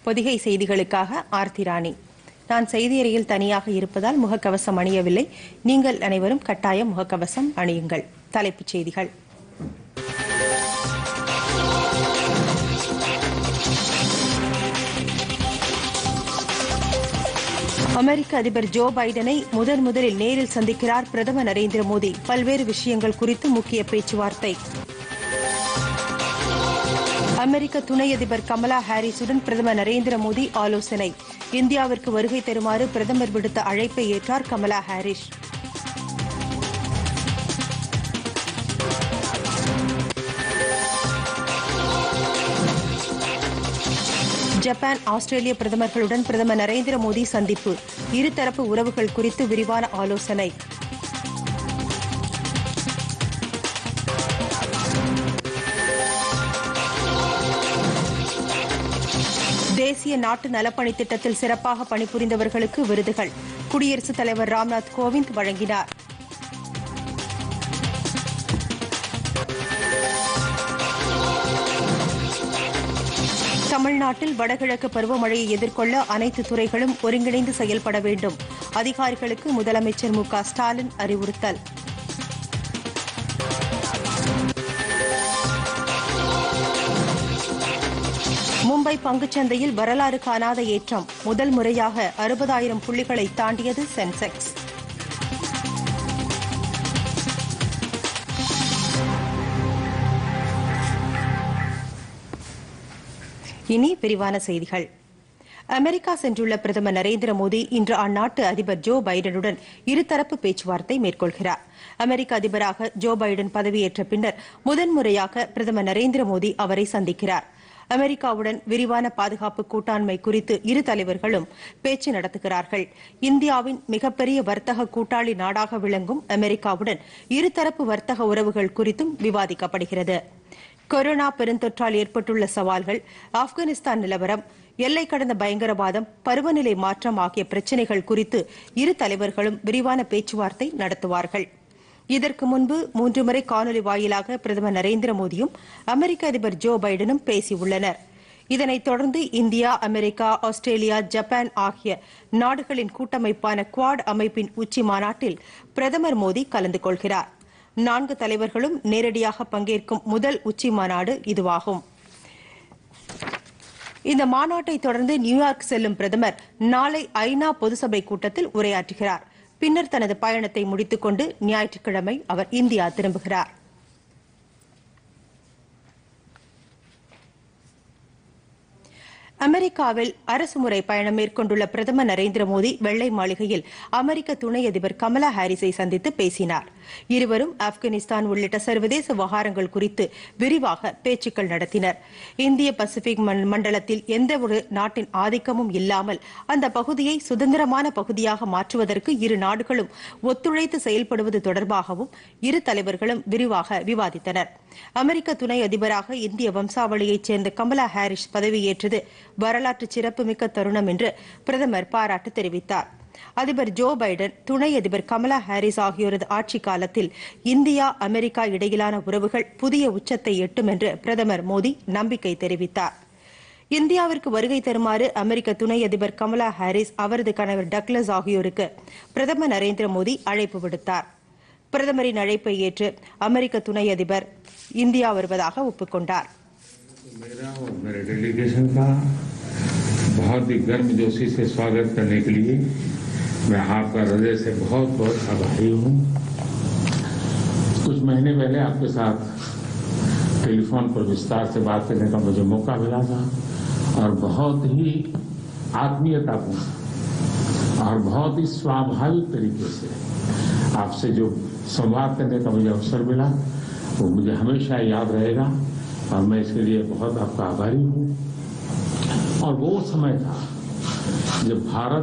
பொதிகை செய்திகளுக்காக ஆர்த்தி ராணி நான் செய்தியறையில் தனியாக இருப்பதால் முகக்கவசம் அணியவில்லை நீங்கள் அனைவரும் கட்டாயம் முகக்கவசம் அணியுங்கள் தலைப்புச் செய்திகள் அமெரிக்க அதிபர் ஜோ பைடனை முதன் முதலில் நேரில் சந்திக்கிறார் பிரதமர் நரேந்திர மோடி பல்வேறு விஷயங்கள் குறித்து முக்கிய பேச்சுவார்த்தை அமெரிக்க துணை அதிபர் கமலா ஹாரிஸுடன் பிரதமர் நரேந்திர மோடி ஆலோசனை இந்தியாவிற்கு வருகை தருமாறு பிரதமர் விடுத்த அழைப்பை ஏற்றார் கமலா ஹாரிஸ் ஜப்பான் ஆஸ்திரேலிய பிரதமர்களுடன் பிரதமர் நரேந்திர மோடி சந்திப்பு இருதரப்பு உறவுகள் குறித்து விரிவான ஆலோசனை தேசிய நாட்டு நலப்பணி திட்டத்தில் சிறப்பாக பணிபுரிந்தவர்களுக்கு விருதுகள் குடியரசுத் தலைவர் ராம்நாத் கோவிந்த் வழங்கினார் தமிழ்நாட்டில் வடகிழக்கு பருவமழையை எதிர்கொள்ள அனைத்து துறைகளும் ஒருங்கிணைந்து செயல்பட வேண்டும் அதிகாரிகளுக்கு முதலமைச்சர் மு க ஸ்டாலின் அறிவுறுத்தல் மும்பை பங்குச்சந்தையில் வரலாறு காணாத ஏற்றம் முதல் முறையாக அறுபதாயிரம் புள்ளிகளை தாண்டியது சென்செக்ஸ் இனி விரிவான செய்திகள் அமெரிக்கா சென்றுள்ள பிரதமர் நரேந்திர மோடி இன்று அந்நாட்டு அதிபர் ஜோ பைடனுடன் இருதரப்பு பேச்சுவார்த்தை மேற்கொள்கிறார் அமெரிக்க அதிபராக ஜோ பைடன் பதவியேற்ற பின்னர் முதன்முறையாக பிரதமர் நரேந்திர மோடி அவரை சந்திக்கிறார் அமெரிக்காவுடன் விரிவான பாதுகாப்பு கூட்டாண்மை குறித்து இரு தலைவர்களும் பேச்சு நடத்துகிறார்கள் இந்தியாவின் மிகப்பெரிய வர்த்தக கூட்டாளி நாடாக விளங்கும் அமெரிக்காவுடன் இருதரப்பு வர்த்தக உறவுகள் குறித்தும் விவாதிக்கப்படுகிறது கொரோனா பெருந்தொற்றால் ஏற்பட்டுள்ள சவால்கள் ஆப்கானிஸ்தான் நிலவரம் எல்லை கடந்த பயங்கரவாதம் பருவநிலை மாற்றம் ஆகிய பிரச்சினைகள் குறித்து இரு தலைவர்களும் விரிவான பேச்சுவார்த்தை நடத்துவார்கள் இதற்கு முன்பு மூன்று முறை காணொலி வாயிலாக பிரதமர் நரேந்திர மோடியும் அமெரிக்க அதிபர் ஜோ பைடனும் பேசியுள்ளனர் இதனைத் தொடர்ந்து இந்தியா அமெரிக்கா ஆஸ்திரேலியா ஜப்பான் ஆகிய நாடுகளின் கூட்டமைப்பான குவாட் அமைப்பின் உச்சி மாநாட்டில் பிரதமர் மோடி கலந்து கொள்கிறார் நான்கு தலைவர்களும் நேரடியாக பங்கேற்கும் முதல் உச்சி மாநாடு இதுவாகும் இந்த மாநாட்டை தொடர்ந்து நியூயார்க் செல்லும் பிரதமர் நாளை ஐநா பொதுசபை கூட்டத்தில் உரையாற்றுகிறார் பின்னர் தனது பயணத்தை முடித்துக் கொண்டு ஞாயிற்றுக்கிழமை அவர் இந்தியா திரும்புகிறார் அமெரிக்காவில் அரசுமுறை பயணம் மேற்கொண்டுள்ள பிரதமர் நரேந்திர மோடி வெள்ளை மாளிகையில் அமெரிக்க துணை அதிபர் கமலா ஹாரிஸை சந்தித்து பேசினார் இருவரும் ஆப்கானிஸ்தான் உள்ளிட்ட சர்வதேச விவகாரங்கள் குறித்து விரிவாக பேச்சுக்கள் நடத்தினர் இந்திய பசிபிக் மண்டலத்தில் எந்தவொரு நாட்டின் ஆதிக்கமும் இல்லாமல் அந்த பகுதியை சுதந்திரமான பகுதியாக மாற்றுவதற்கு இரு நாடுகளும் ஒத்துழைத்து செயல்படுவது தொடர்பாகவும் இரு தலைவர்களும் விரிவாக விவாதித்தனர் அமெரிக்க துணை அதிபராக இந்திய வம்சாவளியைச் சேர்ந்த கமலா ஹாரிஸ் பதவியேற்றது வரலாற்று சிறப்புமிக்க தருணம் என்று பிரதமர் பாராட்டு தெரிவித்தார் அதிபர் ஜோ பைடன் துணை அதிபர் கமலா ஹாரிஸ் ஆகியோரது ஆட்சிக் காலத்தில் இந்தியா அமெரிக்கா இடையிலான உறவுகள் புதிய உச்சத்தை எட்டும் என்று பிரதமர் மோடி நம்பிக்கை தெரிவித்தார் இந்தியாவிற்கு வருகை தருமாறு அமெரிக்க துணை அதிபர் கமலா ஹாரிஸ் அவரது கணவர் டக்லஸ் ஆகியோருக்கு பிரதமர் நரேந்திர மோடி அழைப்பு விடுத்தார் பிரதமரின் அழைப்பை ஏற்று அமெரிக்க துணை அதிபர் இந்தியா வருவதாக ஒப்புக்கொண்டார் मेरा और मेरे डेलीगेशन का बहुत ही गर्मजोशी से स्वागत करने के लिए मैं आपका हृदय से बहुत बहुत आभारी हूँ कुछ महीने पहले आपके साथ टेलीफोन पर विस्तार से बात करने का मुझे मौका मिला था और बहुत ही आत्मीयतापूर्ण और बहुत ही स्वाभाविक तरीके से आपसे जो संवाद करने का मुझे अवसर मिला वो मुझे हमेशा याद रहेगा और मैं इसके लिए बहुत आपका आभारी हूँ और वो समय था जब भारत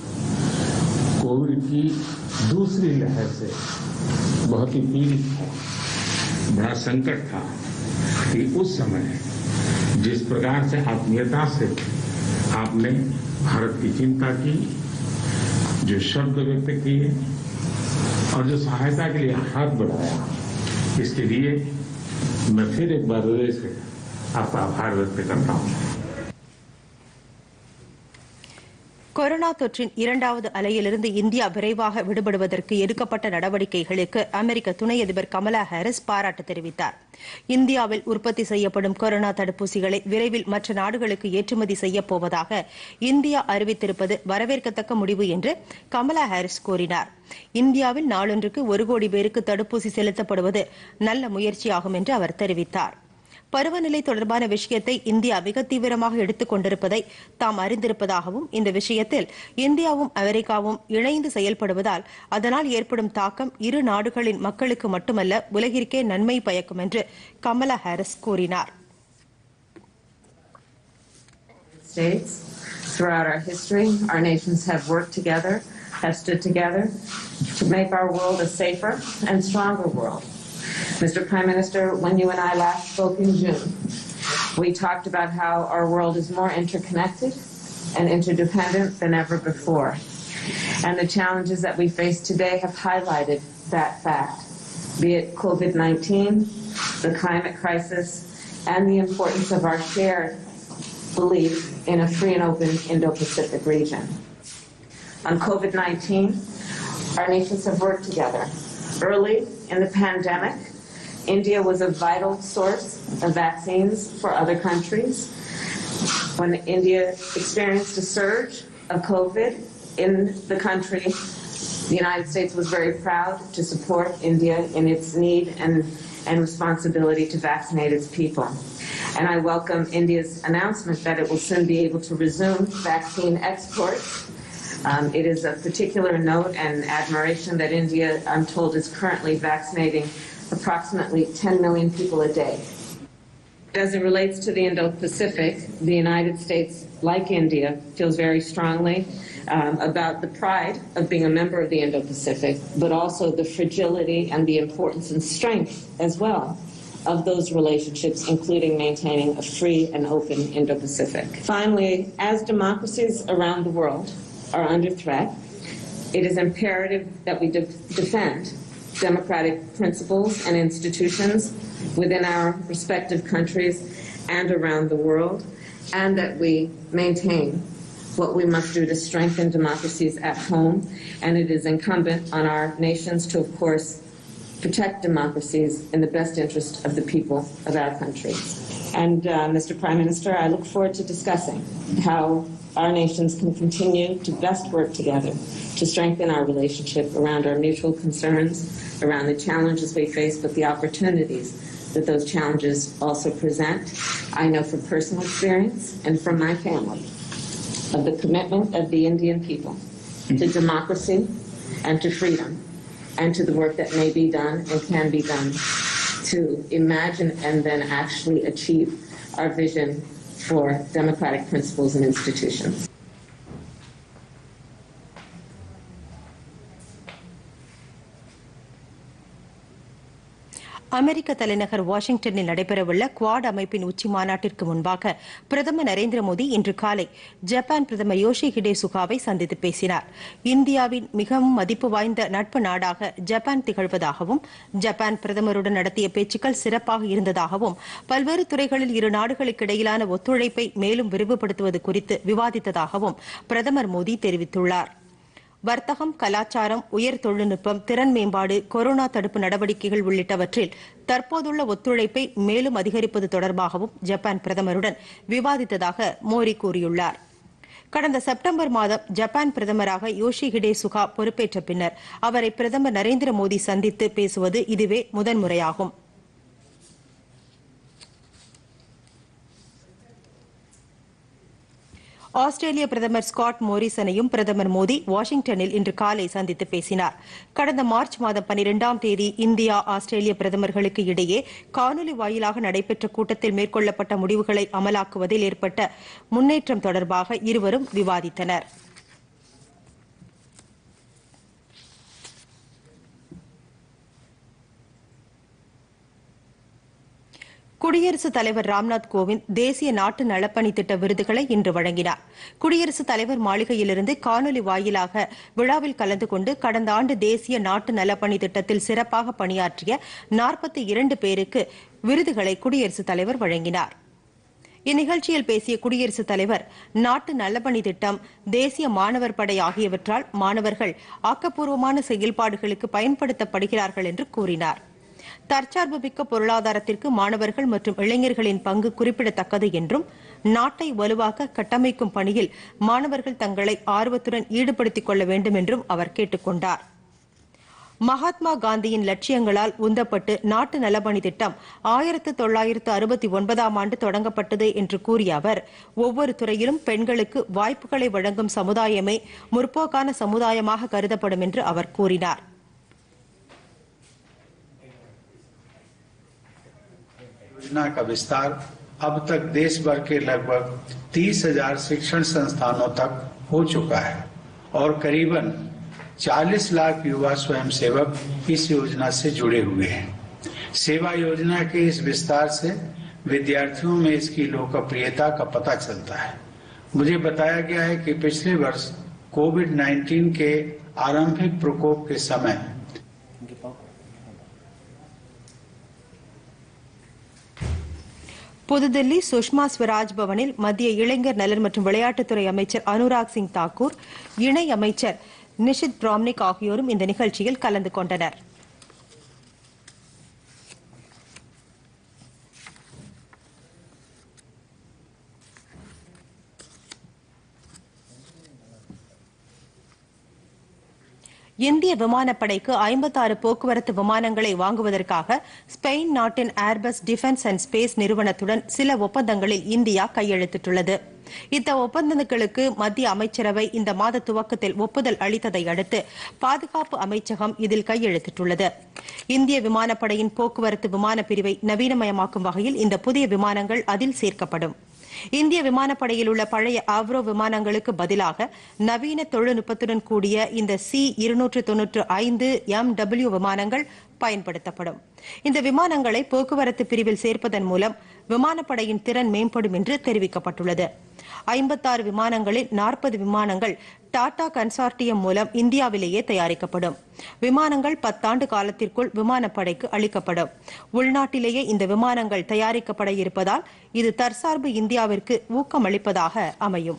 कोविड की दूसरी लहर से बहुत ही पीड़ित था बड़ा संकट था कि उस समय जिस प्रकार से आत्मीयता से आपने भारत की चिंता की जो शब्द व्यक्त किए और जो सहायता के लिए हाथ बढ़ाया इसके लिए मैं फिर एक बार हृदय से आपका आभार व्यक्त करता हूँ கொரோனா தொற்றின் இரண்டாவது அலையிலிருந்து இந்தியா விரைவாக விடுபடுவதற்கு எடுக்கப்பட்ட நடவடிக்கைகளுக்கு அமெரிக்க துணை அதிபர் கமலா ஹாரிஸ் பாராட்டு தெரிவித்தார் இந்தியாவில் உற்பத்தி செய்யப்படும் கொரோனா தடுப்பூசிகளை விரைவில் மற்ற நாடுகளுக்கு ஏற்றுமதி செய்யப்போவதாக இந்தியா அறிவித்திருப்பது வரவேற்கத்தக்க முடிவு என்று கமலா ஹாரிஸ் கூறினார் இந்தியாவில் நாளொன்றுக்கு ஒரு கோடி பேருக்கு தடுப்பூசி செலுத்தப்படுவது நல்ல முயற்சியாகும் என்று அவர் தெரிவித்தார் பருவநிலை தொடர்பான விஷயத்தை இந்தியா மிக தீவிரமாக எடுத்துக் கொண்டிருப்பதை தாம் அறிந்திருப்பதாகவும் இந்த விஷயத்தில் இந்தியாவும் அமெரிக்காவும் இணைந்து செயல்படுவதால் அதனால் ஏற்படும் தாக்கம் இரு நாடுகளின் மக்களுக்கு மட்டுமல்ல உலகிற்கே நன்மை பயக்கும் என்று கமலா ஹாரிஸ் கூறினார் States. Throughout our history, our nations have worked together, have stood together to make our world a safer and stronger world. Mr. Prime Minister, when you and I last spoke in June, we talked about how our world is more interconnected and interdependent than ever before. And the challenges that we face today have highlighted that fact, be it COVID 19, the climate crisis, and the importance of our shared belief in a free and open Indo Pacific region. On COVID 19, our nations have worked together. Early in the pandemic, India was a vital source of vaccines for other countries. When India experienced a surge of COVID in the country, the United States was very proud to support India in its need and, and responsibility to vaccinate its people. And I welcome India's announcement that it will soon be able to resume vaccine exports. Um, it is of particular note and admiration that India, I'm told, is currently vaccinating approximately 10 million people a day. As it relates to the Indo-Pacific, the United States, like India, feels very strongly um, about the pride of being a member of the Indo-Pacific, but also the fragility and the importance and strength as well of those relationships, including maintaining a free and open Indo-Pacific. Finally, as democracies around the world are under threat, it is imperative that we de- defend democratic principles and institutions within our respective countries and around the world, and that we maintain what we must do to strengthen democracies at home. And it is incumbent on our nations to, of course, protect democracies in the best interest of the people of our country. And, uh, Mr. Prime Minister, I look forward to discussing how our nations can continue to best work together to strengthen our relationship around our mutual concerns, around the challenges we face, but the opportunities that those challenges also present. I know from personal experience and from my family of the commitment of the Indian people to democracy and to freedom and to the work that may be done and can be done to imagine and then actually achieve our vision for democratic principles and institutions. அமெரிக்க தலைநகர் வாஷிங்டனில் நடைபெறவுள்ள quad அமைப்பின் உச்சி மாநாட்டிற்கு முன்பாக பிரதமர் நரேந்திர மோடி இன்று காலை ஜப்பான் பிரதமர் யோஷி ஹிடே சுகாவை சந்தித்து பேசினார் இந்தியாவின் மிகவும் மதிப்பு வாய்ந்த நட்பு நாடாக ஜப்பான் திகழ்வதாகவும் ஜப்பான் பிரதமருடன் நடத்திய பேச்சுக்கள் சிறப்பாக இருந்ததாகவும் பல்வேறு துறைகளில் இரு நாடுகளுக்கு இடையிலான ஒத்துழைப்பை மேலும் விரிவுபடுத்துவது குறித்து விவாதித்ததாகவும் பிரதமர் மோடி தெரிவித்துள்ளார் வர்த்தகம் கலாச்சாரம் உயர் தொழில்நுட்பம் திறன் மேம்பாடு கொரோனா தடுப்பு நடவடிக்கைகள் உள்ளிட்டவற்றில் தற்போதுள்ள ஒத்துழைப்பை மேலும் அதிகரிப்பது தொடர்பாகவும் ஜப்பான் பிரதமருடன் விவாதித்ததாக மோடி கூறியுள்ளார் கடந்த செப்டம்பர் மாதம் ஜப்பான் பிரதமராக யோஷி ஹிடே சுகா பொறுப்பேற்ற பின்னர் அவரை பிரதமர் நரேந்திர மோடி சந்தித்து பேசுவது இதுவே முதன்முறையாகும் ஆஸ்திரேலிய பிரதமர் ஸ்காட் மோரிசனையும் பிரதமர் மோடி வாஷிங்டனில் இன்று காலை சந்தித்து பேசினார் கடந்த மார்ச் மாதம் பனிரெண்டாம் தேதி இந்தியா ஆஸ்திரேலிய பிரதமர்களுக்கு இடையே காணொலி வாயிலாக நடைபெற்ற கூட்டத்தில் மேற்கொள்ளப்பட்ட முடிவுகளை அமலாக்குவதில் ஏற்பட்ட முன்னேற்றம் தொடர்பாக இருவரும் விவாதித்தனர் குடியரசுத் தலைவர் ராம்நாத் கோவிந்த் தேசிய நாட்டு நலப்பணி திட்ட விருதுகளை இன்று வழங்கினார் குடியரசுத் தலைவர் மாளிகையிலிருந்து காணொலி வாயிலாக விழாவில் கலந்து கொண்டு கடந்த ஆண்டு தேசிய நாட்டு நலப்பணி திட்டத்தில் சிறப்பாக பணியாற்றிய நாற்பத்தி இரண்டு பேருக்கு விருதுகளை குடியரசுத் தலைவர் வழங்கினார் இந்நிகழ்ச்சியில் பேசிய குடியரசுத் தலைவர் நாட்டு நலப்பணி திட்டம் தேசிய மாணவர் படை ஆகியவற்றால் மாணவர்கள் ஆக்கப்பூர்வமான செயல்பாடுகளுக்கு பயன்படுத்தப்படுகிறார்கள் என்று கூறினார் தற்சார்புமிக்க பொருளாதாரத்திற்கு மாணவர்கள் மற்றும் இளைஞர்களின் பங்கு குறிப்பிடத்தக்கது என்றும் நாட்டை வலுவாக கட்டமைக்கும் பணியில் மாணவர்கள் தங்களை ஆர்வத்துடன் ஈடுபடுத்திக் கொள்ள வேண்டும் என்றும் அவர் கேட்டுக் கொண்டார் மகாத்மா காந்தியின் லட்சியங்களால் உந்தப்பட்டு நாட்டு நலப்பணி திட்டம் ஆயிரத்து தொள்ளாயிரத்து அறுபத்தி ஒன்பதாம் ஆண்டு தொடங்கப்பட்டது என்று கூறிய அவர் ஒவ்வொரு துறையிலும் பெண்களுக்கு வாய்ப்புகளை வழங்கும் சமுதாயமே முற்போக்கான சமுதாயமாக கருதப்படும் என்று அவர் கூறினார் योजना का विस्तार अब तक देश भर के लगभग तीस हजार शिक्षण संस्थानों तक हो चुका है और करीबन 40 लाख युवा स्वयंसेवक इस योजना से जुड़े हुए हैं सेवा योजना के इस विस्तार से विद्यार्थियों में इसकी लोकप्रियता का पता चलता है मुझे बताया गया है कि पिछले वर्ष कोविड 19 के आरंभिक प्रकोप के समय புதுதில்லி சுஷ்மா ஸ்வராஜ் பவனில் மத்திய இளைஞர் நலன் மற்றும் விளையாட்டுத்துறை அமைச்சர் அனுராக் சிங் தாக்கூர் இணை அமைச்சர் நிஷித் பிராம்னிக் ஆகியோரும் இந்த நிகழ்ச்சியில் கலந்து கொண்டனர் இந்திய விமானப்படைக்கு ஐம்பத்தாறு போக்குவரத்து விமானங்களை வாங்குவதற்காக ஸ்பெயின் நாட்டின் ஏர்பஸ் டிஃபென்ஸ் அண்ட் ஸ்பேஸ் நிறுவனத்துடன் சில ஒப்பந்தங்களில் இந்தியா கையெழுத்திட்டுள்ளது இந்த ஒப்பந்தங்களுக்கு மத்திய அமைச்சரவை இந்த மாத துவக்கத்தில் ஒப்புதல் அளித்ததை அடுத்து பாதுகாப்பு அமைச்சகம் இதில் கையெழுத்திட்டுள்ளது இந்திய விமானப்படையின் போக்குவரத்து விமான பிரிவை நவீனமயமாக்கும் வகையில் இந்த புதிய விமானங்கள் அதில் சேர்க்கப்படும் இந்திய விமானப்படையில் உள்ள பழைய ஆவ்ரோ விமானங்களுக்கு பதிலாக நவீன தொழில்நுட்பத்துடன் கூடிய இந்த சி இருநூற்று தொன்னூற்று ஐந்து எம் டபிள்யூ விமானங்கள் பயன்படுத்தப்படும் இந்த விமானங்களை போக்குவரத்து பிரிவில் சேர்ப்பதன் மூலம் விமானப்படையின் திறன் மேம்படும் என்று தெரிவிக்கப்பட்டுள்ளது ஐம்பத்தாறு விமானங்களில் நாற்பது விமானங்கள் டாடா கன்சார்டியம் மூலம் இந்தியாவிலேயே தயாரிக்கப்படும் விமானங்கள் பத்தாண்டு காலத்திற்குள் விமானப்படைக்கு அளிக்கப்படும் உள்நாட்டிலேயே இந்த விமானங்கள் தயாரிக்கப்பட இருப்பதால் இது தற்சார்பு இந்தியாவிற்கு ஊக்கமளிப்பதாக அமையும்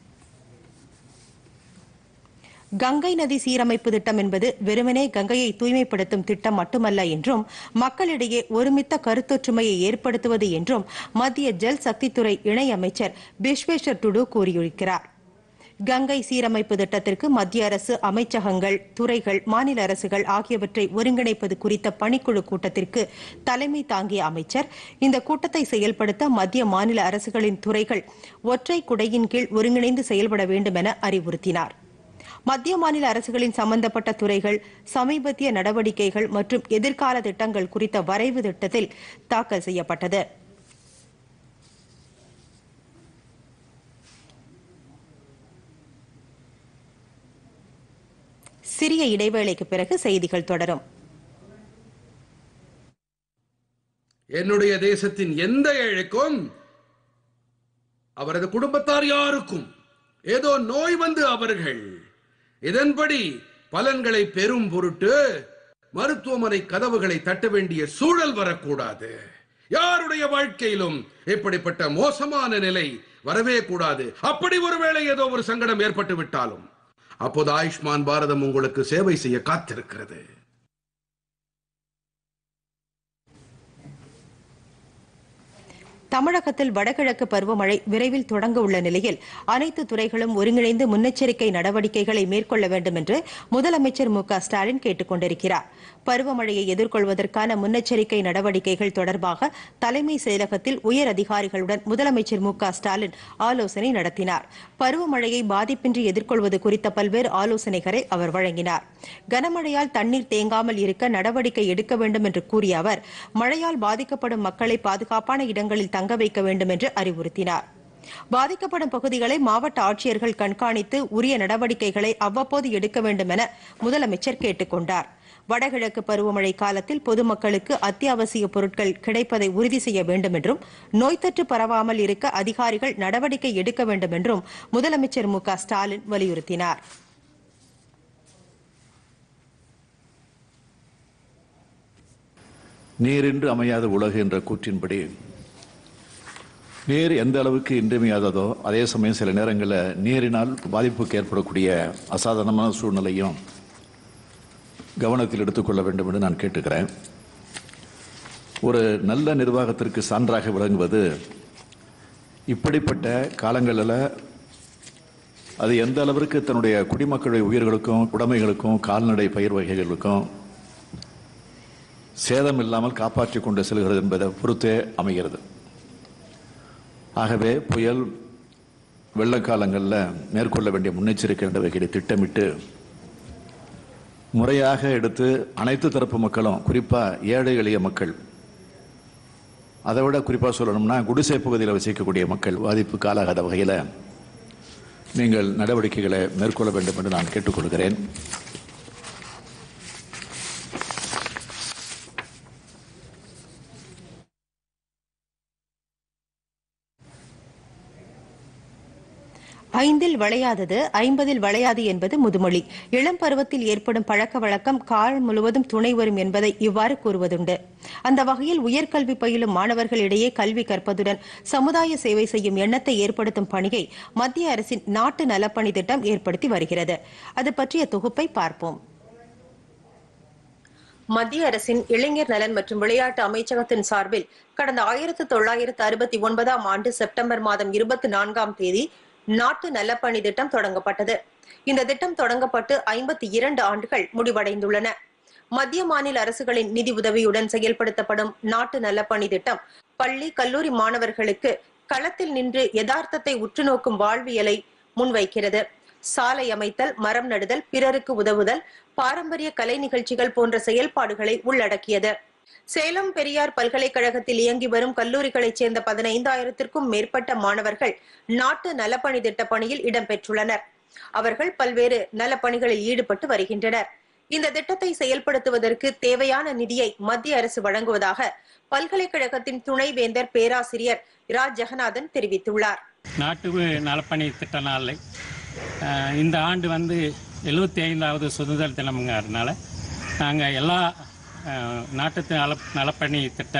கங்கை நதி சீரமைப்பு திட்டம் என்பது வெறுமனே கங்கையை தூய்மைப்படுத்தும் திட்டம் மட்டுமல்ல என்றும் மக்களிடையே ஒருமித்த கருத்தொற்றுமையை ஏற்படுத்துவது என்றும் மத்திய ஜல் சக்தித்துறை இணை அமைச்சர் பிஸ்வேஸ்வர் டுடு கூறியிருக்கிறார் கங்கை சீரமைப்பு திட்டத்திற்கு மத்திய அரசு அமைச்சகங்கள் துறைகள் மாநில அரசுகள் ஆகியவற்றை ஒருங்கிணைப்பது குறித்த பணிக்குழு கூட்டத்திற்கு தலைமை தாங்கிய அமைச்சர் இந்த கூட்டத்தை செயல்படுத்த மத்திய மாநில அரசுகளின் துறைகள் ஒற்றை குடையின் கீழ் ஒருங்கிணைந்து செயல்பட வேண்டும் என அறிவுறுத்தினார் மத்திய மாநில அரசுகளின் சம்பந்தப்பட்ட துறைகள் சமீபத்திய நடவடிக்கைகள் மற்றும் எதிர்கால திட்டங்கள் குறித்த வரைவு திட்டத்தில் தாக்கல் செய்யப்பட்டது சிறிய இடைவேளைக்கு பிறகு செய்திகள் தொடரும் என்னுடைய தேசத்தின் எந்த ஏழைக்கும் அவரது குடும்பத்தார் யாருக்கும் ஏதோ நோய் வந்து அவர்கள் இதன்படி பலன்களை பெறும் பொருட்டு மருத்துவமனை கதவுகளை தட்ட வேண்டிய சூழல் வரக்கூடாது யாருடைய வாழ்க்கையிலும் இப்படிப்பட்ட மோசமான நிலை வரவே கூடாது அப்படி ஒருவேளை ஏதோ ஒரு சங்கடம் ஏற்பட்டு விட்டாலும் அப்போது ஆயுஷ்மான் பாரதம் உங்களுக்கு சேவை செய்ய காத்திருக்கிறது தமிழகத்தில் வடகிழக்கு பருவமழை விரைவில் தொடங்க உள்ள நிலையில் அனைத்து துறைகளும் ஒருங்கிணைந்து முன்னெச்சரிக்கை நடவடிக்கைகளை மேற்கொள்ள வேண்டும் என்று முதலமைச்சர் மு க ஸ்டாலின் கேட்டுக் கொண்டிருக்கிறார் பருவமழையை எதிர்கொள்வதற்கான முன்னெச்சரிக்கை நடவடிக்கைகள் தொடர்பாக தலைமை செயலகத்தில் உயர் அதிகாரிகளுடன் முதலமைச்சர் மு க ஸ்டாலின் ஆலோசனை நடத்தினார் பருவமழையை பாதிப்பின்றி எதிர்கொள்வது குறித்த பல்வேறு ஆலோசனைகளை அவர் வழங்கினார் கனமழையால் தண்ணீர் தேங்காமல் இருக்க நடவடிக்கை எடுக்க வேண்டும் என்று கூறிய அவர் மழையால் பாதிக்கப்படும் மக்களை பாதுகாப்பான இடங்களில் தங்க வைக்க வேண்டும் என்று அறிவுறுத்தினார் பாதிக்கப்படும் பகுதிகளை மாவட்ட ஆட்சியர்கள் கண்காணித்து உரிய நடவடிக்கைகளை அவ்வப்போது எடுக்க வேண்டும் என முதலமைச்சர் கேட்டுக் கொண்டார் வடகிழக்கு பருவமழை காலத்தில் பொதுமக்களுக்கு அத்தியாவசிய பொருட்கள் கிடைப்பதை உறுதி செய்ய வேண்டும் என்றும் நோய் தொற்று பரவாமல் இருக்க அதிகாரிகள் நடவடிக்கை எடுக்க வேண்டும் என்றும் முதலமைச்சர் மு க ஸ்டாலின் வலியுறுத்தினார் நீரின்றி அமையாத உலகு என்ற கூற்றின்படி நீர் எந்த அளவுக்கு இன்றியமையாததோ அதே சமயம் சில நேரங்களில் நீரினால் பாதிப்புக்கு ஏற்படக்கூடிய அசாதாரணமான சூழ்நிலையும் கவனத்தில் எடுத்துக்கொள்ள வேண்டும் என்று நான் கேட்டுக்கிறேன் ஒரு நல்ல நிர்வாகத்திற்கு சான்றாக விளங்குவது இப்படிப்பட்ட காலங்களில் அது எந்த அளவிற்கு தன்னுடைய குடிமக்களுடைய உயிர்களுக்கும் உடைமைகளுக்கும் கால்நடை பயிர் வகைகளுக்கும் சேதம் இல்லாமல் காப்பாற்றி கொண்டு செல்கிறது என்பதை பொறுத்தே அமைகிறது ஆகவே புயல் வெள்ளக்காலங்களில் மேற்கொள்ள வேண்டிய முன்னெச்சரிக்கை நடவடிக்கைகளை திட்டமிட்டு முறையாக எடுத்து அனைத்து தரப்பு மக்களும் குறிப்பாக ஏழை எளிய மக்கள் அதை விட குறிப்பாக சொல்லணும்னா குடிசை பகுதியில் வசிக்கக்கூடிய மக்கள் பாதிப்புக்கு ஆளாகாத வகையில் நீங்கள் நடவடிக்கைகளை மேற்கொள்ள வேண்டும் என்று நான் கேட்டுக்கொள்கிறேன் ஐந்தில் வளையாதது ஐம்பதில் வளையாது என்பது முதுமொழி இளம் பருவத்தில் ஏற்படும் பழக்க வழக்கம் கால் முழுவதும் துணை வரும் என்பதை இவ்வாறு கூறுவதுண்டு அந்த வகையில் உயர்கல்வி பயிலும் மாணவர்களிடையே கல்வி கற்பதுடன் சமுதாய சேவை செய்யும் எண்ணத்தை ஏற்படுத்தும் பணியை மத்திய அரசின் நாட்டு நலப்பணி திட்டம் ஏற்படுத்தி வருகிறது அது பற்றிய தொகுப்பை பார்ப்போம் மத்திய அரசின் இளைஞர் நலன் மற்றும் விளையாட்டு அமைச்சகத்தின் சார்பில் கடந்த ஆயிரத்து தொள்ளாயிரத்து அறுபத்தி ஒன்பதாம் ஆண்டு செப்டம்பர் மாதம் இருபத்தி நான்காம் தேதி நாட்டு நலப்பணி திட்டம் தொடங்கப்பட்டது இந்த திட்டம் தொடங்கப்பட்டு ஐம்பத்தி இரண்டு ஆண்டுகள் முடிவடைந்துள்ளன மத்திய மாநில அரசுகளின் நிதி உதவியுடன் செயல்படுத்தப்படும் நாட்டு நலப்பணி திட்டம் பள்ளி கல்லூரி மாணவர்களுக்கு களத்தில் நின்று யதார்த்தத்தை உற்று நோக்கும் வாழ்வியலை முன்வைக்கிறது சாலை அமைத்தல் மரம் நடுதல் பிறருக்கு உதவுதல் பாரம்பரிய கலை நிகழ்ச்சிகள் போன்ற செயல்பாடுகளை உள்ளடக்கியது சேலம் பெரியார் பல்கலைக்கழகத்தில் இயங்கி வரும் கல்லூரிகளைச் சேர்ந்த பதினைந்தாயிரத்திற்கும் மேற்பட்ட மாணவர்கள் நாட்டு நலப்பணி திட்ட பணியில் இடம்பெற்றுள்ளனர் அவர்கள் பல்வேறு நலப்பணிகளில் ஈடுபட்டு வருகின்றனர் இந்த திட்டத்தை செயல்படுத்துவதற்கு தேவையான நிதியை மத்திய அரசு வழங்குவதாக பல்கலைக்கழகத்தின் துணைவேந்தர் பேராசிரியர் இரா ஜெகநாதன் தெரிவித்துள்ளார் நாட்டு நலப்பணி திட்ட நாளை அஹ், இந்த ஆண்டு வந்து எழுபத்தி ஐந்தாவது சுதந்திர தினம்ங்கிறதுனால நாங்கள் எல்லா அஹ், நாட்டு நல நலப்பணி திட்ட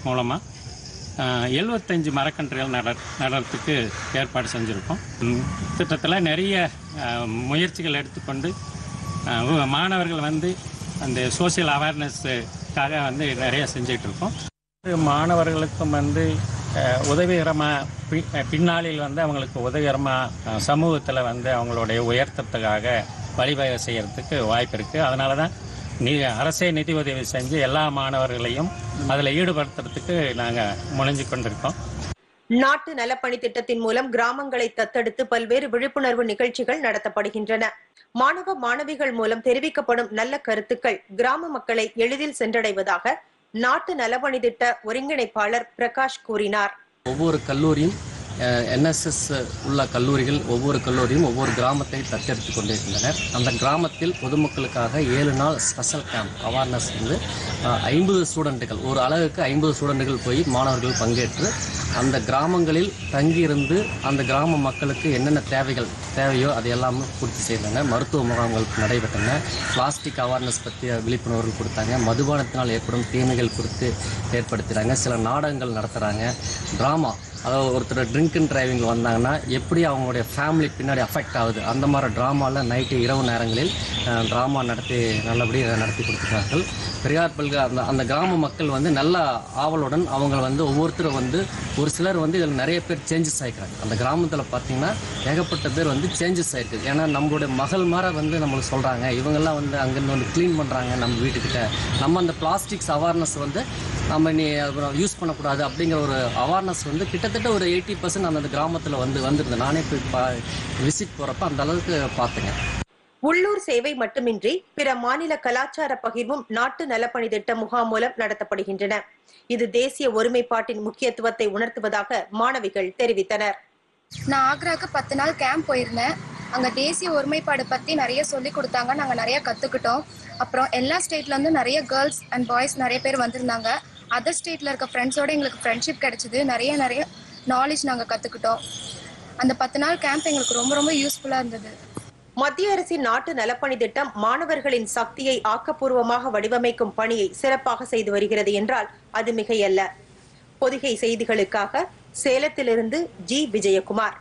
மூலமாக எழுபத்தஞ்சு மரக்கன்றுகள் நட நடறதுக்கு ஏற்பாடு செஞ்சுருக்கோம் ம், திட்டத்தில் நிறைய அஹ், முயற்சிகள் எடுத்துக்கொண்டு அஹ், உ- மாணவர்கள் வந்து அந்த சோஷியல் அவேர்னஸ்க்காக வந்து நிறைய செஞ்சுட்டு இருக்கோம் மாணவர்களுக்கும் வந்து அஹ், உதவிகரமாக பி- அஹ், பின்னாளில் வந்து அவங்களுக்கு உதவிகரமாக சமூகத்தில் வந்து அவங்களுடைய உயர்த்தத்துக்காக வழிவகை செய்யறதுக்கு வாய்ப்பு இருக்குது அதனால தான் நீ அரசே நிதி உதவி செஞ்சு எல்லா மாணவர்களையும் அதில் ஈடுபடுத்துறதுக்கு நாங்கள் முனைஞ்சு கொண்டிருக்கோம் நாட்டு நலப்பணி திட்டத்தின் மூலம் கிராமங்களை தத்தெடுத்து பல்வேறு விழிப்புணர்வு நிகழ்ச்சிகள் நடத்தப்படுகின்றன மாணவ மாணவிகள் மூலம் தெரிவிக்கப்படும் நல்ல கருத்துக்கள் கிராம மக்களை எளிதில் சென்றடைவதாக நாட்டு நலப்பணி திட்ட ஒருங்கிணைப்பாளர் பிரகாஷ் கூறினார் ஒவ்வொரு கல்லூரியும் என்எஸ்எஸ் உள்ள கல்லூரிகள் ஒவ்வொரு கல்லூரியும் ஒவ்வொரு கிராமத்தை தத்தெடுத்து கொண்டிருக்கின்றனர் அந்த கிராமத்தில் பொதுமக்களுக்காக ஏழு நாள் ஸ்பெஷல் கேம்ப் அவேர்னஸ் வந்து ஐம்பது ஸ்டூடெண்ட்டுகள் ஒரு அழகுக்கு ஐம்பது ஸ்டூடெண்ட்டுகள் போய் மாணவர்கள் பங்கேற்று அந்த கிராமங்களில் தங்கியிருந்து அந்த கிராம மக்களுக்கு என்னென்ன தேவைகள் தேவையோ அது எல்லாமே பூர்த்தி செய்தன மருத்துவ முகாம்கள் நடைபெற்றன பிளாஸ்டிக் அவேர்னஸ் பற்றி விழிப்புணர்வு கொடுத்தாங்க மதுபானத்தினால் ஏற்படும் தீமைகள் குறித்து ஏற்படுத்துகிறாங்க சில நாடகங்கள் நடத்துகிறாங்க ட்ராமா அதாவது ஒருத்தர் ட்ரிங்க் அண்ட் டிரைவிங் வந்தாங்கன்னா எப்படி அவங்களுடைய ஃபேமிலி பின்னாடி அஃபெக்ட் ஆகுது அந்த மாதிரி ட்ராமாவில் நைட்டு இரவு நேரங்களில் ட்ராமா நடத்தி நல்லபடியாக நடத்தி கொடுத்துருக்கார்கள் பெரியார் பல்க அந்த அந்த கிராம மக்கள் வந்து நல்ல ஆவலுடன் அவங்க வந்து ஒவ்வொருத்தரும் வந்து ஒரு சிலர் வந்து இதில் நிறைய பேர் சேஞ்சஸ் ஆகிக்கிறாங்க அந்த கிராமத்தில் பார்த்தீங்கன்னா ஏகப்பட்ட பேர் வந்து சேஞ்சஸ் ஆயிருக்கு ஏன்னா நம்மளுடைய மகள் மாற வந்து நம்மளுக்கு சொல்கிறாங்க இவங்கெல்லாம் வந்து அங்கேருந்து வந்து க்ளீன் பண்ணுறாங்க நம்ம வீட்டுக்கிட்ட நம்ம அந்த பிளாஸ்டிக்ஸ் அவேர்னஸ் வந்து நம்ம நீ யூஸ் பண்ணக்கூடாது அப்படிங்கிற ஒரு அவேர்னஸ் வந்து கிட்டத்தட்ட ஒரு எயிட்டி பர்சன்ட் அந்த கிராமத்தில் வந்து வந்துருது நானே போய் பா விசிட் போகிறப்ப அந்த அளவுக்கு பார்த்தேங்க உள்ளூர் சேவை மட்டுமின்றி பிற மாநில கலாச்சார பகிர்வும் நாட்டு நலப்பணி திட்ட முகாம் மூலம் நடத்தப்படுகின்றன இது தேசிய ஒருமைப்பாட்டின் முக்கியத்துவத்தை உணர்த்துவதாக மாணவிகள் தெரிவித்தனர் நான் ஆக்ராக்கு பத்து நாள் கேம்ப் போயிருந்தேன் அங்கே தேசிய ஒருமைப்பாடு பற்றி நிறைய சொல்லி கொடுத்தாங்க நாங்கள் நிறைய கற்றுக்கிட்டோம் அப்புறம் எல்லா ஸ்டேட்லேருந்து நிறைய கேர்ள்ஸ் அண்ட் பாய்ஸ் நிறைய பேர் வந்திருந்தாங்க அதர் ஸ்டேட்டில் இருக்க ஃப்ரெண்ட்ஸோட எங்களுக்கு ஃப்ரெண்ட்ஷிப் கிடைச்சிது நிறைய நிறைய நாலேஜ் நாங்கள் கற்றுக்கிட்டோம் அந்த பத்து நாள் கேம்ப் எங்களுக்கு ரொம்ப ரொம்ப யூஸ்ஃபுல்லாக இருந்தது மத்திய அரசின் நாட்டு நலப்பணி திட்டம் மாணவர்களின் சக்தியை ஆக்கப்பூர்வமாக வடிவமைக்கும் பணியை சிறப்பாக செய்து வருகிறது என்றால் அது மிகையல்ல பொதிகை செய்திகளுக்காக சேலத்திலிருந்து ஜி விஜயகுமார்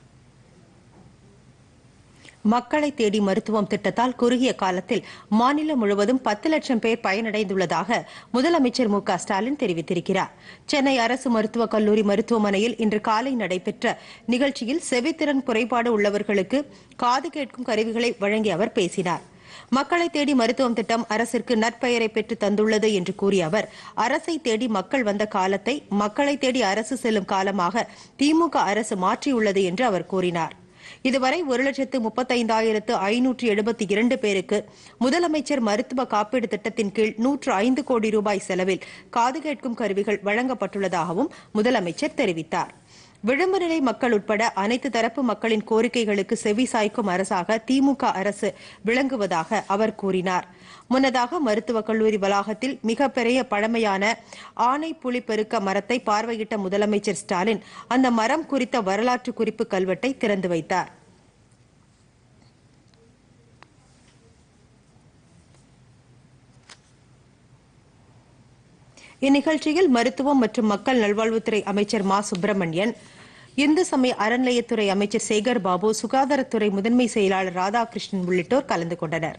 மக்களை தேடி மருத்துவம் திட்டத்தால் குறுகிய காலத்தில் மாநிலம் முழுவதும் பத்து லட்சம் பேர் பயனடைந்துள்ளதாக முதலமைச்சர் மு க ஸ்டாலின் தெரிவித்திருக்கிறார் சென்னை அரசு மருத்துவக் கல்லூரி மருத்துவமனையில் இன்று காலை நடைபெற்ற நிகழ்ச்சியில் செவித்திறன் குறைபாடு உள்ளவர்களுக்கு காது கேட்கும் கருவிகளை வழங்கி அவர் பேசினார் மக்களை தேடி மருத்துவம் திட்டம் அரசிற்கு நற்பெயரை பெற்று தந்துள்ளது என்று கூறிய அவர் அரசை தேடி மக்கள் வந்த காலத்தை மக்களை தேடி அரசு செல்லும் காலமாக திமுக அரசு மாற்றியுள்ளது என்று அவர் கூறினார் இதுவரை ஒரு லட்சத்து முப்பத்தைந்தாயிரத்து ஐநூற்று எழுபத்தி இரண்டு பேருக்கு முதலமைச்சர் மருத்துவ காப்பீடு திட்டத்தின் கீழ் நூற்று ஐந்து கோடி ரூபாய் செலவில் காது கேட்கும் கருவிகள் வழங்கப்பட்டுள்ளதாகவும் முதலமைச்சர் தெரிவித்தார் விளிம்பு நிலை மக்கள் உட்பட அனைத்து தரப்பு மக்களின் கோரிக்கைகளுக்கு செவி சாய்க்கும் அரசாக திமுக அரசு விளங்குவதாக அவர் கூறினார் முன்னதாக மருத்துவக் கல்லூரி வளாகத்தில் மிகப்பெரிய பழமையான ஆனை புலி பெருக்க மரத்தை பார்வையிட்ட முதலமைச்சர் ஸ்டாலின் அந்த மரம் குறித்த வரலாற்று குறிப்பு கல்வெட்டை திறந்து வைத்தார் இந்நிகழ்ச்சியில் மருத்துவம் மற்றும் மக்கள் நல்வாழ்வுத்துறை அமைச்சர் மா சுப்பிரமணியன் இந்து சமய அறநிலையத்துறை அமைச்சர் சேகர் பாபு சுகாதாரத்துறை முதன்மை செயலாளர் ராதாகிருஷ்ணன் உள்ளிட்டோர் கலந்து கொண்டனர்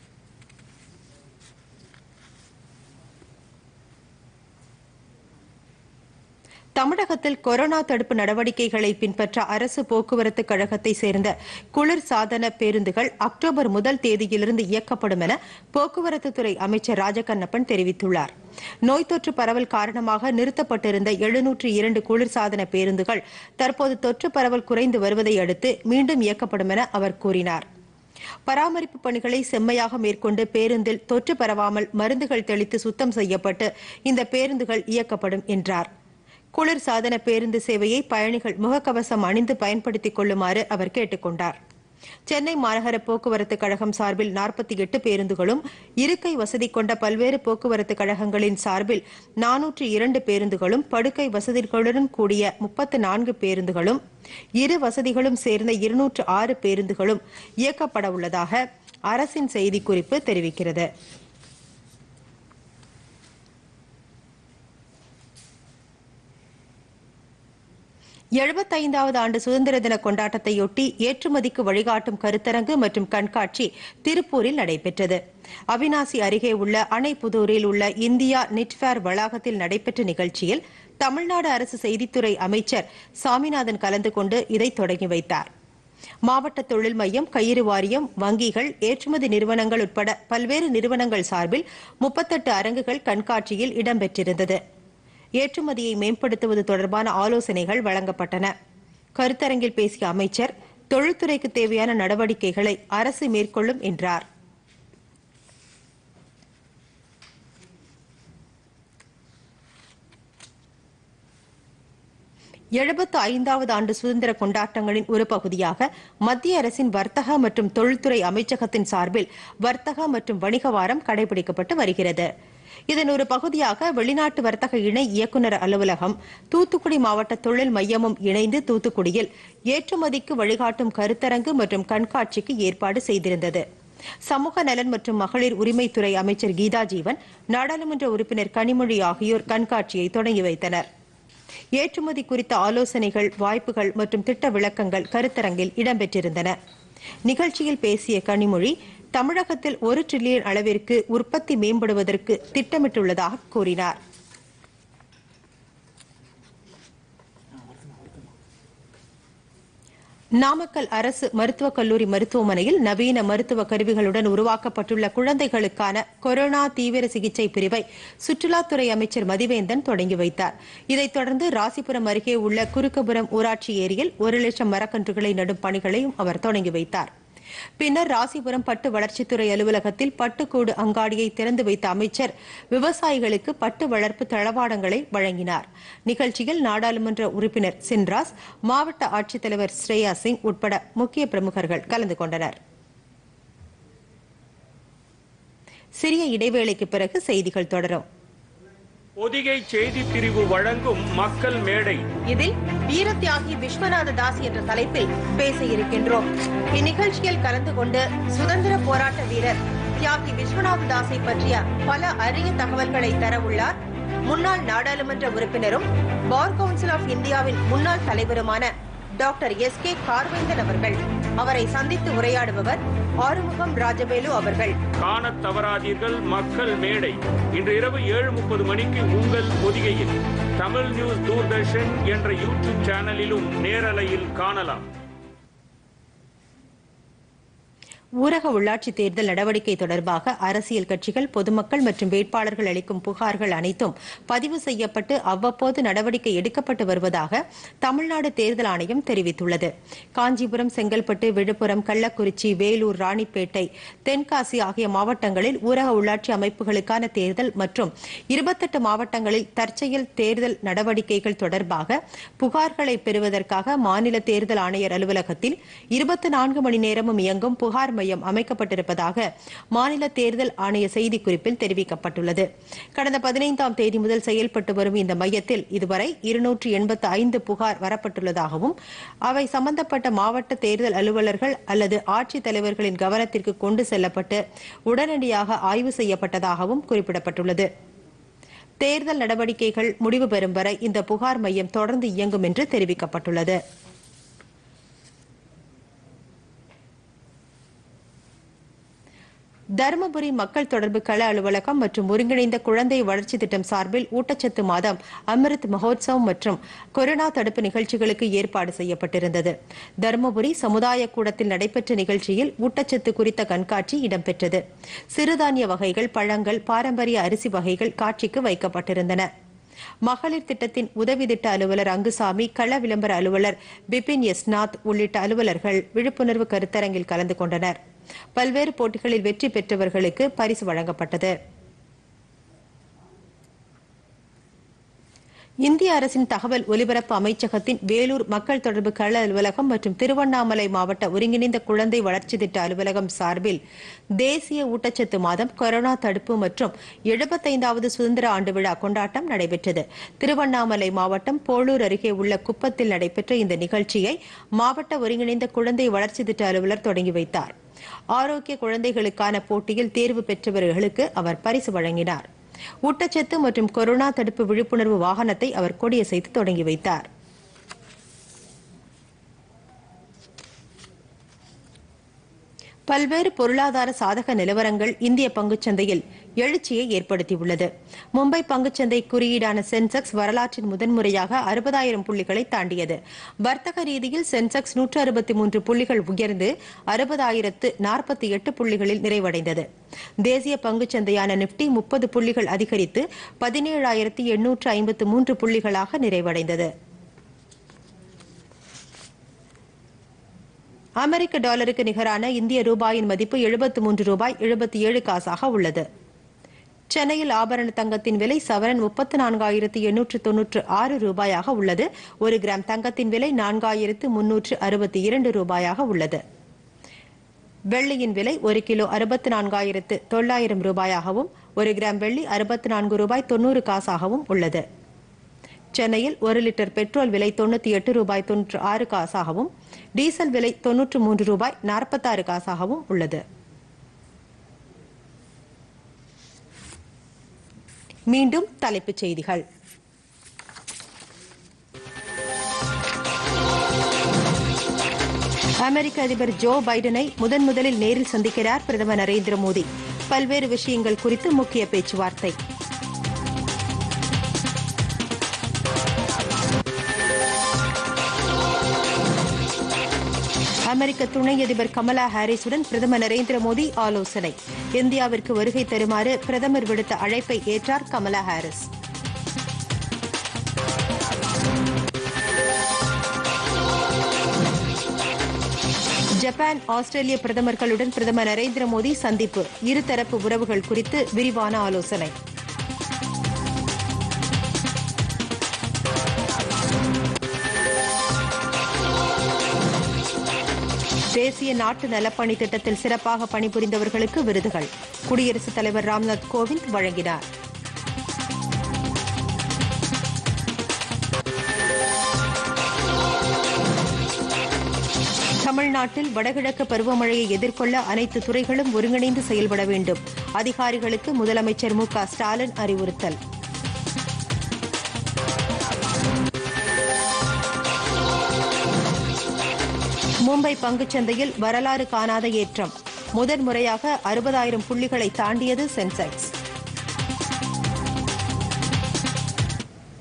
தமிழகத்தில் கொரோனா தடுப்பு நடவடிக்கைகளை பின்பற்ற அரசு போக்குவரத்து கழகத்தை சேர்ந்த குளிர் சாதன பேருந்துகள் அக்டோபர் முதல் தேதியிலிருந்து இயக்கப்படும் என போக்குவரத்துத்துறை அமைச்சர் ராஜகண்ணப்பன் தெரிவித்துள்ளார் நோய் தொற்று பரவல் காரணமாக நிறுத்தப்பட்டிருந்த எழுநூற்று இரண்டு குளிர்சாதன பேருந்துகள் தற்போது தொற்று பரவல் குறைந்து வருவதை அடுத்து மீண்டும் இயக்கப்படும் என அவர் கூறினார் பராமரிப்பு பணிகளை செம்மையாக மேற்கொண்டு பேருந்தில் தொற்று பரவாமல் மருந்துகள் தெளித்து சுத்தம் செய்யப்பட்டு இந்த பேருந்துகள் இயக்கப்படும் என்றார் குளிர் சாதன பேருந்து சேவையை பயணிகள் முகக்கவசம் அணிந்து பயன்படுத்திக் கொள்ளுமாறு அவர் கேட்டுக் கொண்டார் சென்னை மாநகர போக்குவரத்து கழகம் சார்பில் நாற்பத்தி எட்டு பேருந்துகளும் இருக்கை வசதி கொண்ட பல்வேறு போக்குவரத்து கழகங்களின் சார்பில் நானூற்று இரண்டு பேருந்துகளும் படுக்கை வசதிகளுடன் கூடிய முப்பத்து நான்கு பேருந்துகளும் இரு வசதிகளும் சேர்ந்த இருநூற்று ஆறு பேருந்துகளும் இயக்கப்பட உள்ளதாக அரசின் செய்திக்குறிப்பு தெரிவிக்கிறது எழுபத்தைந்தாவது ஆண்டு சுதந்திர தின கொண்டாட்டத்தையொட்டி ஏற்றுமதிக்கு வழிகாட்டும் கருத்தரங்கு மற்றும் கண்காட்சி திருப்பூரில் நடைபெற்றது அவினாசி அருகே உள்ள அணைப்புதூரில் உள்ள இந்தியா நிட்ஃபேர் வளாகத்தில் நடைபெற்ற நிகழ்ச்சியில் தமிழ்நாடு அரசு செய்தித்துறை அமைச்சர் சாமிநாதன் கலந்து கொண்டு இதை தொடங்கி வைத்தார் மாவட்ட தொழில் மையம் கயிறு வாரியம் வங்கிகள் ஏற்றுமதி நிறுவனங்கள் உட்பட பல்வேறு நிறுவனங்கள் சார்பில் முப்பத்தெட்டு அரங்குகள் கண்காட்சியில் இடம்பெற்றிருந்தது ஏற்றுமதியை மேம்படுத்துவது தொடர்பான ஆலோசனைகள் வழங்கப்பட்டன கருத்தரங்கில் பேசிய அமைச்சர் தொழில்துறைக்கு தேவையான நடவடிக்கைகளை அரசு மேற்கொள்ளும் என்றார் எழுபத்து ஐந்தாவது ஆண்டு சுதந்திர கொண்டாட்டங்களின் ஒரு பகுதியாக மத்திய அரசின் வர்த்தக மற்றும் தொழில்துறை அமைச்சகத்தின் சார்பில் வர்த்தக மற்றும் வணிக வாரம் கடைபிடிக்கப்பட்டு வருகிறது இதன் ஒரு பகுதியாக வெளிநாட்டு வர்த்தக இணை இயக்குநர் அலுவலகம் தூத்துக்குடி மாவட்ட தொழில் மையமும் இணைந்து தூத்துக்குடியில் ஏற்றுமதிக்கு வழிகாட்டும் கருத்தரங்கு மற்றும் கண்காட்சிக்கு ஏற்பாடு செய்திருந்தது சமூக நலன் மற்றும் மகளிர் உரிமைத்துறை அமைச்சர் கீதா ஜீவன் நாடாளுமன்ற உறுப்பினர் கனிமொழி ஆகியோர் கண்காட்சியை தொடங்கி வைத்தனர் ஏற்றுமதி குறித்த ஆலோசனைகள் வாய்ப்புகள் மற்றும் திட்ட விளக்கங்கள் கருத்தரங்கில் இடம்பெற்றிருந்தன நிகழ்ச்சியில் பேசிய கனிமொழி தமிழகத்தில் ஒரு டிரில்லியன் அளவிற்கு உற்பத்தி மேம்படுவதற்கு திட்டமிட்டுள்ளதாக கூறினார் நாமக்கல் அரசு மருத்துவக் கல்லூரி மருத்துவமனையில் நவீன மருத்துவ கருவிகளுடன் உருவாக்கப்பட்டுள்ள குழந்தைகளுக்கான கொரோனா தீவிர சிகிச்சை பிரிவை சுற்றுலாத்துறை அமைச்சர் மதிவேந்தன் தொடங்கி வைத்தார் இதைத் தொடர்ந்து ராசிபுரம் அருகே உள்ள குறுக்கபுரம் ஊராட்சி ஏரியில் ஒரு லட்சம் மரக்கன்றுகளை நடும் பணிகளையும் அவர் தொடங்கி வைத்தார் பின்னர் ராசிபுரம் பட்டு வளர்ச்சித்துறை அலுவலகத்தில் பட்டுக்கூடு அங்காடியை திறந்து வைத்த அமைச்சர் விவசாயிகளுக்கு பட்டு வளர்ப்பு தளவாடங்களை வழங்கினார் நிகழ்ச்சியில் நாடாளுமன்ற உறுப்பினர் சின்ராஸ் மாவட்ட ஆட்சித்தலைவர் ஸ்ரேயா சிங் உட்பட முக்கிய பிரமுகர்கள் கலந்து கொண்டனர் சிறிய இடைவேளைக்கு பிறகு செய்திகள் தொடரும் பொதிகை செய்தி பிரிவு வழங்கும் மக்கள் மேடை இதில் வீரத்தியாகி விஸ்வநாத தாஸ் என்ற தலைப்பில் பேச இருக்கின்றோம் இந்நிகழ்ச்சியில் கலந்து கொண்டு சுதந்திர போராட்ட வீரர் தியாகி விஸ்வநாத தாஸை பற்றிய பல அரிய தகவல்களை தர உள்ளார் முன்னாள் நாடாளுமன்ற உறுப்பினரும் பார் கவுன்சில் ஆஃப் இந்தியாவின் முன்னாள் தலைவருமான டாக்டர் எஸ் கே கார்வேந்தன் அவர்கள் அவரை சந்தித்து உரையாடுபவர் ஆறுமுகம் ராஜவேலு அவர்கள் காணத் தவறாதீர்கள் மக்கள் மேடை இன்று இரவு ஏழு முப்பது மணிக்கு உங்கள் பொதிகையில் தமிழ் நியூஸ் தூர்தர்ஷன் என்ற யூடியூப் சேனலிலும் நேரலையில் காணலாம் ஊரக உள்ளாட்சி தேர்தல் நடவடிக்கை தொடர்பாக அரசியல் கட்சிகள் பொதுமக்கள் மற்றும் வேட்பாளர்கள் அளிக்கும் புகார்கள் அனைத்தும் பதிவு செய்யப்பட்டு அவ்வப்போது நடவடிக்கை எடுக்கப்பட்டு வருவதாக தமிழ்நாடு தேர்தல் ஆணையம் தெரிவித்துள்ளது காஞ்சிபுரம் செங்கல்பட்டு விழுப்புரம் கள்ளக்குறிச்சி வேலூர் ராணிப்பேட்டை தென்காசி ஆகிய மாவட்டங்களில் ஊரக உள்ளாட்சி அமைப்புகளுக்கான தேர்தல் மற்றும் இருபத்தெட்டு மாவட்டங்களில் தற்செயல் தேர்தல் நடவடிக்கைகள் தொடர்பாக புகார்களை பெறுவதற்காக மாநில தேர்தல் ஆணையர் அலுவலகத்தில் இருபத்தி நான்கு மணி நேரமும் இயங்கும் புகார் மையம் அமைக்கப்பட்டிருப்பதாக மாநில தேர்தல் ஆணைய செய்திக்குறிப்பில் தெரிவிக்கப்பட்டுள்ளது கடந்த பதினைந்தாம் தேதி முதல் செயல்பட்டு வரும் இந்த மையத்தில் இதுவரை இருநூற்று எண்பத்து ஐந்து புகார் வரப்பட்டுள்ளதாகவும் அவை சம்பந்தப்பட்ட மாவட்ட தேர்தல் அலுவலர்கள் அல்லது ஆட்சித் தலைவர்களின் கவனத்திற்கு கொண்டு செல்லப்பட்டு உடனடியாக ஆய்வு செய்யப்பட்டதாகவும் குறிப்பிடப்பட்டுள்ளது தேர்தல் நடவடிக்கைகள் முடிவு பெறும் வரை இந்த புகார் மையம் தொடர்ந்து இயங்கும் என்று தெரிவிக்கப்பட்டுள்ளது தருமபுரி மக்கள் தொடர்பு கள அலுவலகம் மற்றும் ஒருங்கிணைந்த குழந்தை வளர்ச்சி திட்டம் சார்பில் ஊட்டச்சத்து மாதம் அமிர்த் மகோத்சவ் மற்றும் கொரோனா தடுப்பு நிகழ்ச்சிகளுக்கு ஏற்பாடு செய்யப்பட்டிருந்தது தருமபுரி சமுதாய கூடத்தில் நடைபெற்ற நிகழ்ச்சியில் ஊட்டச்சத்து குறித்த கண்காட்சி இடம்பெற்றது சிறுதானிய வகைகள் பழங்கள் பாரம்பரிய அரிசி வகைகள் காட்சிக்கு வைக்கப்பட்டிருந்தன மகளிர் திட்டத்தின் உதவி திட்ட அலுவலர் அங்குசாமி கள விளம்பர அலுவலர் பிபின் எஸ்நாத் உள்ளிட்ட அலுவலர்கள் விழிப்புணர்வு கருத்தரங்கில் கலந்து கொண்டனர் பல்வேறு போட்டிகளில் வெற்றி பெற்றவர்களுக்கு பரிசு வழங்கப்பட்டது இந்திய அரசின் தகவல் ஒலிபரப்பு அமைச்சகத்தின் வேலூர் மக்கள் தொடர்பு கள அலுவலகம் மற்றும் திருவண்ணாமலை மாவட்ட ஒருங்கிணைந்த குழந்தை வளர்ச்சி திட்ட அலுவலகம் சார்பில் தேசிய ஊட்டச்சத்து மாதம் கொரோனா தடுப்பு மற்றும் எழுபத்தைந்தாவது சுதந்திர ஆண்டு விழா கொண்டாட்டம் நடைபெற்றது திருவண்ணாமலை மாவட்டம் போளூர் அருகே உள்ள குப்பத்தில் நடைபெற்ற இந்த நிகழ்ச்சியை மாவட்ட ஒருங்கிணைந்த குழந்தை வளர்ச்சி திட்ட அலுவலர் தொடங்கி வைத்தார் ஆரோக்கிய குழந்தைகளுக்கான போட்டியில் தேர்வு பெற்றவர்களுக்கு அவர் பரிசு வழங்கினார் ஊட்டச்சத்து மற்றும் கொரோனா தடுப்பு விழிப்புணர்வு வாகனத்தை அவர் கொடியசைத்து தொடங்கி வைத்தார் பல்வேறு பொருளாதார சாதக நிலவரங்கள் இந்திய பங்குச்சந்தையில் எழுச்சியை ஏற்படுத்தியுள்ளது மும்பை பங்குச்சந்தை குறியீடான சென்செக்ஸ் வரலாற்றின் முதன்முறையாக அறுபதாயிரம் புள்ளிகளை தாண்டியது வர்த்தக ரீதியில் சென்செக்ஸ் நூற்று அறுபத்தி மூன்று புள்ளிகள் உயர்ந்து அறுபதாயிரத்து நாற்பத்தி எட்டு புள்ளிகளில் நிறைவடைந்தது தேசிய பங்குச்சந்தையான நிப்டி முப்பது புள்ளிகள் அதிகரித்து பதினேழாயிரத்து எண்ணூற்று ஐம்பத்து மூன்று புள்ளிகளாக நிறைவடைந்தது அமெரிக்க டாலருக்கு நிகரான இந்திய ரூபாயின் மதிப்பு எழுபத்து மூன்று ரூபாய் எழுபத்தி ஏழு காசாக உள்ளது சென்னையில் ஆபரண தங்கத்தின் விலை சவரன் முப்பத்து நான்காயிரத்து எண்ணூற்று தொன்னூற்று ஆறு ரூபாயாக உள்ளது ஒரு கிராம் தங்கத்தின் விலை நான்காயிரத்து முன்னூற்று அறுபத்தி இரண்டு ரூபாயாக உள்ளது வெள்ளியின் விலை ஒரு கிலோ அறுபத்தி நான்காயிரத்து தொள்ளாயிரம் ரூபாயாகவும் ஒரு கிராம் வெள்ளி அறுபத்தி நான்கு ரூபாய் தொன்னூறு காசாகவும் உள்ளது சென்னையில் ஒரு லிட்டர் பெட்ரோல் விலை தொண்ணூத்தி எட்டு ரூபாய் தொன்னூற்று ஆறு காசாகவும் டீசல் விலை தொன்னூற்று மூன்று ரூபாய் நாற்பத்தாறு காசாகவும் உள்ளது மீண்டும் தலைப்புச் செய்திகள் அமெரிக்க அதிபர் ஜோ பைடனை முதன் முதலில் நேரில் சந்திக்கிறார் பிரதமர் நரேந்திர மோடி பல்வேறு விஷயங்கள் குறித்து முக்கிய பேச்சுவார்த்தை அமெரிக்க துணை அதிபர் கமலா ஹாரிஸுடன் பிரதமர் நரேந்திர மோடி ஆலோசனை இந்தியாவிற்கு வருகை தருமாறு பிரதமர் விடுத்த அழைப்பை ஏற்றார் கமலா ஹாரிஸ் ஜப்பான் ஆஸ்திரேலிய பிரதமர்களுடன் பிரதமர் நரேந்திர மோடி சந்திப்பு இருதரப்பு உறவுகள் குறித்து விரிவான ஆலோசனை தேசிய நாட்டு நலப்பணி திட்டத்தில் சிறப்பாக பணிபுரிந்தவர்களுக்கு விருதுகள் குடியரசுத் தலைவர் ராம்நாத் கோவிந்த் வழங்கினார் தமிழ்நாட்டில் வடகிழக்கு பருவமழையை எதிர்கொள்ள அனைத்து துறைகளும் ஒருங்கிணைந்து செயல்பட வேண்டும் அதிகாரிகளுக்கு முதலமைச்சர் மு க ஸ்டாலின் அறிவுறுத்தல் மும்பை பங்குச்சந்தையில் வரலாறு காணாத ஏற்றம் முதன் முறையாக அறுபதாயிரம் புள்ளிகளை தாண்டியது சென்செக்ஸ்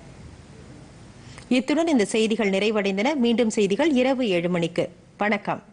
இத்துடன் இந்த செய்திகள் நிறைவடைந்தன மீண்டும் செய்திகள் இரவு ஏழு மணிக்கு வணக்கம்